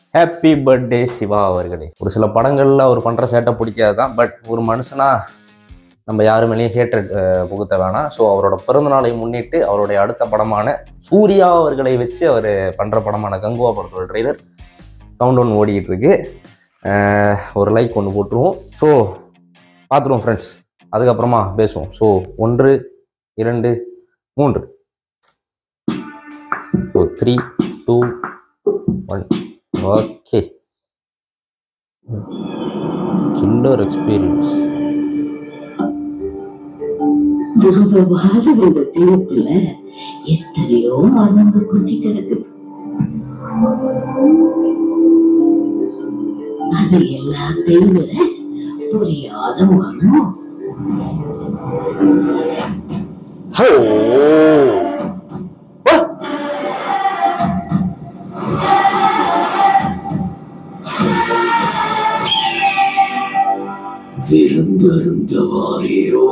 Happy birthday Siva அவர்களே ஒரு சில படங்களில் அவர் பண்ணுற சேட்டை பிடிக்காது தான் பட் ஒரு மனுஷனா நம்ம யாரு மேலேயும் ஹேட்ரட் புகுத்த வேணாம் ஸோ அவரோட பிறந்தநாளை முன்னிட்டு அவருடைய அடுத்த படமான சூர்யா அவர்களை வச்சு அவர் பண்ணுற படமான கங்குவா படத்தோட ட்ரெய்லர் கவுண்ட் ஒன் ஓடிக்கிட்டு இருக்கு அஹ், ஒரு லைக் ஒன்று போட்டுருவோம் ஸோ பார்த்துருவோம் ஃப்ரெண்ட்ஸ் அதுக்கப்புறமா பேசுவோம் ஸோ ஒன்று இரண்டு மூன்று so three two one okay killer experience உருவவாத இந்த தீவுக்குள்ள எத்தனையோ மர்மங்க குத்தி கிடக்குது அது எல்லாத்தையும் விட புரியாத மனம் விருந்தருந்த வாரியோ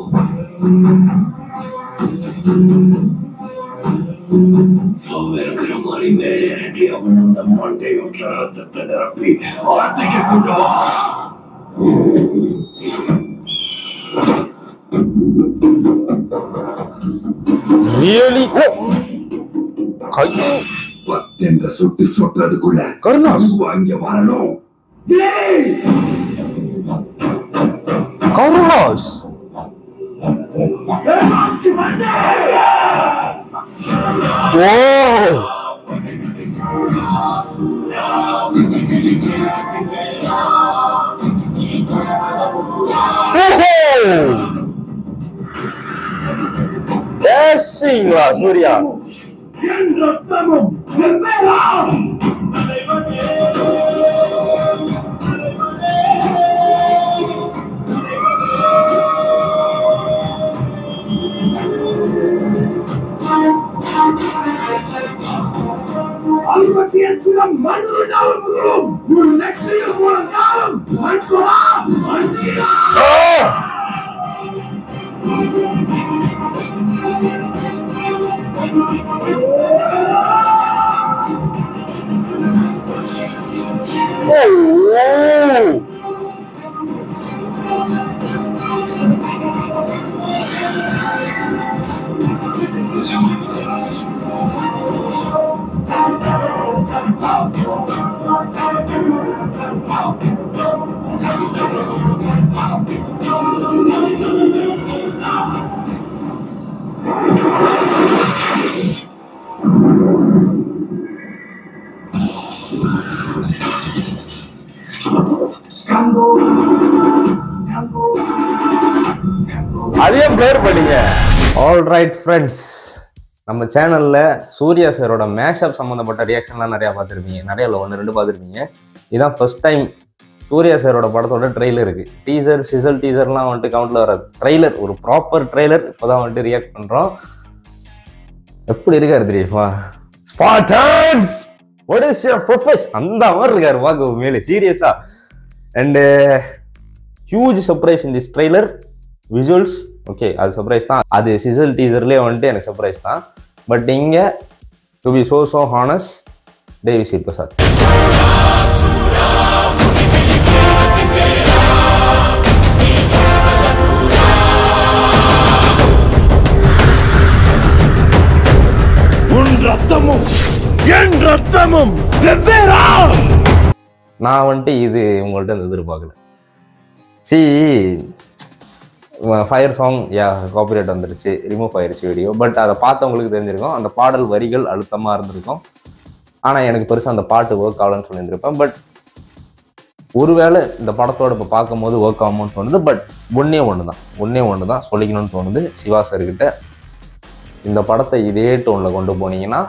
சௌகரியங்கிற மாதிரி மேலே இறங்கி அவன் அந்த மண்டையோட்ட ரத்தத்தை நிரப்பி வார்த்தைக்கு கொண்டு வா ரியலி ஓ கை பத்தென்ற சுட்டு சொட்டுறதுக்குள்ள கருணாஸ் அன்பு அங்க வரணும் டேய்! கருணாஸ் ஓ பேசிங்களா சூர்யா என் ரத்தமும் வெவ்வேறா! அறுபத்தியன் சிலம் மண்ணுடால் முழும் உன் நெற்றியில் ஒரு நாளும் மண்குடா மண்ணிடா ஓ அதையும் பிளேர் பண்ணீங்க ஆல் ரைட் ஃப்ரெண்ட்ஸ் நம்ம சேனலில் சூர்யா சாரோட மேஷப் சம்மந்தப்பட்ட ரியாக்ஷன்லாம் நிறையா பார்த்துருப்பீங்க நிறைய இல்லை ஒன்று ரெண்டு பார்த்துருப்பீங்க இதான் ஃபர்ஸ்ட் டைம் சூர்யா சாரோட படத்தோட ட்ரெய்லர் இருக்குது டீசர் சிசல் டீசர்லாம் வந்துட்டு கவுண்டில் வராது ட்ரெய்லர் ஒரு ப்ராப்பர் ட்ரெய்லர் இப்போ தான் வந்துட்டு ரியாக்ட் பண்ணுறோம் எப்படி இருக்காரு தெரியுமா Spartans what is your profession அந்த மாதிரி இருக்காரு பார்க்க உண்மையிலே சீரியஸா and huge surprise in this trailer visuals okay அது சர்ப்ரைஸ் தான் அது சிசல் டீசர்லேயே வந்துட்டு எனக்கு சர்ப்ரைஸ் தான் பட் இங்கே to be so so honest Devi Sri Prasad உன் ரத்தமும் என் ரத்தமும் வெவ்வேறா நான் வந்துட்டு இது உங்கள்கிட்ட இருந்து எதிர்பார்க்கல சி ஃபயர் சாங் யா காப்பிரைட் வந்துருச்சு ரிமூவ் ஆயிருச்சு வீடியோ பட் அதை பார்த்தவங்களுக்கு தெரிஞ்சிருக்கும் அந்த பாடல் வரிகள் அழுத்தமாக இருந்திருக்கும் ஆனால் எனக்கு பெருசாக அந்த பாட்டு ஒர்க் ஆகலன்னு சொல்லியிருந்திருப்பேன் பட் ஒருவேளை இந்த படத்தோட இப்போ பார்க்கும்போது ஒர்க் ஆகும்னு தோணுது பட் ஒன்றே ஒன்று தான் ஒன்றே ஒன்று தான் சொல்லிக்கணும்னு தோணுது சிவா சார்கிட்ட இந்த படத்தை இதே டோனில் கொண்டு போனீங்கன்னா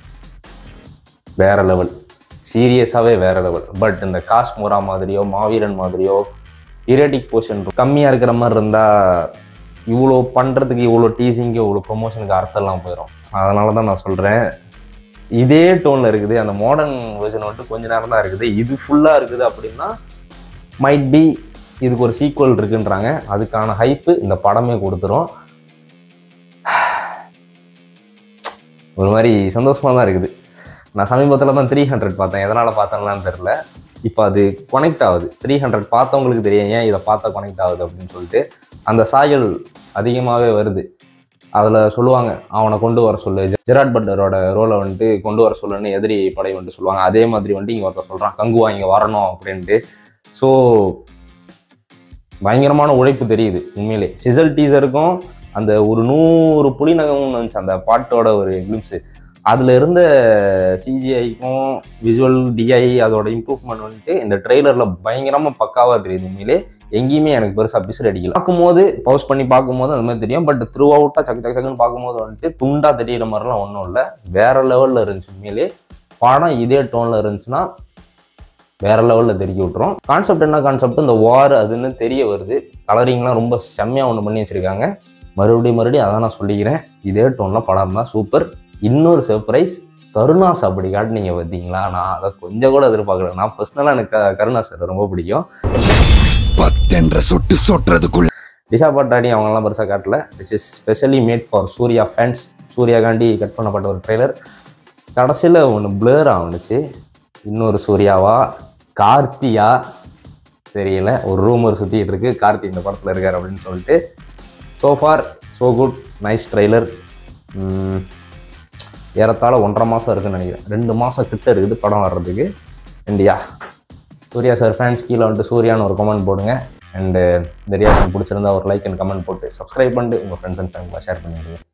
வேற லெவல் சீரியஸாகவே வேற லெவல் பட் இந்த காஷ்மோரா மாதிரியோ மாவீரன் மாதிரியோ பீரியடிக் போர்ஷன் கம்மியாக இருக்கிற மாதிரி இருந்தால் இவ்வளோ பண்ணுறதுக்கு இவ்வளோ டீசிங்கு இவ்வளோ ப்ரொமோஷனுக்கு அர்த்தம்லாம் போயிடும் அதனால தான் நான் சொல்கிறேன் இதே டோனில் இருக்குது அந்த மாடர்ன் வெர்ஷன் வந்துட்டு கொஞ்ச நேரம் தான் இருக்குது இது ஃபுல்லாக இருக்குது அப்படின்னா மைட் பி இதுக்கு ஒரு சீக்குவல் இருக்குன்றாங்க அதுக்கான ஹைப்பு இந்த படமே கொடுத்துரும் ஒரு மாதிரி சந்தோஷமாக தான் இருக்குது நான் சமீபத்தில் தான் த்ரீ ஹண்ட்ரட் பார்த்தேன் எதனால் பார்த்தேன்லான்னு தெரில இப்போ அது கனெக்ட் ஆகுது த்ரீ ஹண்ட்ரட் பார்த்தவங்களுக்கு தெரியும் ஏன் இதை பார்த்தா கனெக்ட் ஆகுது அப்படின்னு சொல்லிட்டு அந்த சாயல் அதிகமாகவே வருது அதில் சொல்லுவாங்க அவனை கொண்டு வர சொல்லு ஜெராட் பட்டரோட ரோலை வந்துட்டு கொண்டு வர சொல்லுன்னு எதிரி படை வந்துட்டு சொல்லுவாங்க அதே மாதிரி வந்துட்டு இங்கே ஒருத்தர் சொல்கிறான் கங்குவா இங்கே வரணும் அப்படின்ட்டு ஸோ பயங்கரமான உழைப்பு தெரியுது உண்மையிலே சிசல் டீசருக்கும் அந்த ஒரு நூறு புலிநகம்னு வந்துச்சு அந்த பாட்டோட ஒரு கிளிம்ஸு அதில் இருந்த சிஜிஐக்கும் விஜுவல் டிஐ அதோட இம்ப்ரூவ்மெண்ட் வந்துட்டு இந்த ட்ரெய்லரில் பயங்கரமாக பக்காவாக தெரியுது உண்மையிலே எங்கேயுமே எனக்கு பெருசாக பிசர் அடிக்கல பார்க்கும்போது பவுஸ் பண்ணி பார்க்கும்போது அந்த மாதிரி தெரியும் பட் த்ரூ அவுட்டாக சக்கு சக்கு சக்குன்னு பார்க்கும்போது வந்துட்டு துண்டாக தெரியிற மாதிரிலாம் ஒன்றும் இல்லை வேற லெவலில் இருந்துச்சு உண்மையிலே படம் இதே டோனில் இருந்துச்சுன்னா வேற லெவலில் தெரிய விட்டுரும் கான்செப்ட் என்ன கான்செப்ட் இந்த வார் அதுன்னு தெரிய வருது கலரிங்லாம் ரொம்ப செம்மையாக ஒன்று பண்ணி வச்சிருக்காங்க மறுபடியும் மறுபடியும் அதான் நான் சொல்லிக்கிறேன் இதே டோனில் படம் தான் சூப்பர் இன்னொரு சர்ப்ரைஸ் கருணாஸ் அப்படி காட்டினீங்க பார்த்தீங்களா நான் அதை கொஞ்சம் கூட எதிர்பார்க்கல நான் பர்சனலாக எனக்கு க- கருணாஸ் சார் ரொம்ப பிடிக்கும் பத்தென்ற சொட்டு சொட்டுறதுக்குள்ள டிஷா பட்டாடி அவங்கெல்லாம் பெருசாக காட்டல this is specially made for Suriya fans சூர்யாகாண்டி கட் பண்ணப்பட்ட ஒரு ட்ரெய்லர் கடைசியில் ஒன்று பிளர் ஆகுனுச்சு இன்னொரு சூர்யாவா கார்த்தியா தெரியல ஒரு ரூமர் சுற்றிட்டு இருக்கு கார்த்தி இந்த படத்தில் இருக்கார் அப்படின்னு சொல்லிட்டு so far so good nice trailer ஏறத்தாழ ஒன்றரை மாதம் இருக்குன்னு நினைக்கிறேன் ரெண்டு மாதம் கிட்ட இருக்குது படம் வர்றதுக்கு இந்தியா சூர்யா சார் ஃபேன்ஸ் கீழே வந்துட்டு சூர்யான்னு ஒரு கமெண்ட் போடுங்க அண்டு இந்த ரியாக்ஷன் பிடிச்சிருந்தா ஒரு லைக் அண்ட் கமெண்ட் போட்டு சப்ஸ்கிரைப் பண்ணிட்டு உங்கள் ஃப்ரெண்ட்ஸ் அண்ட் ஃபேமிலியாக ஷேர் பண்ணிடுங்க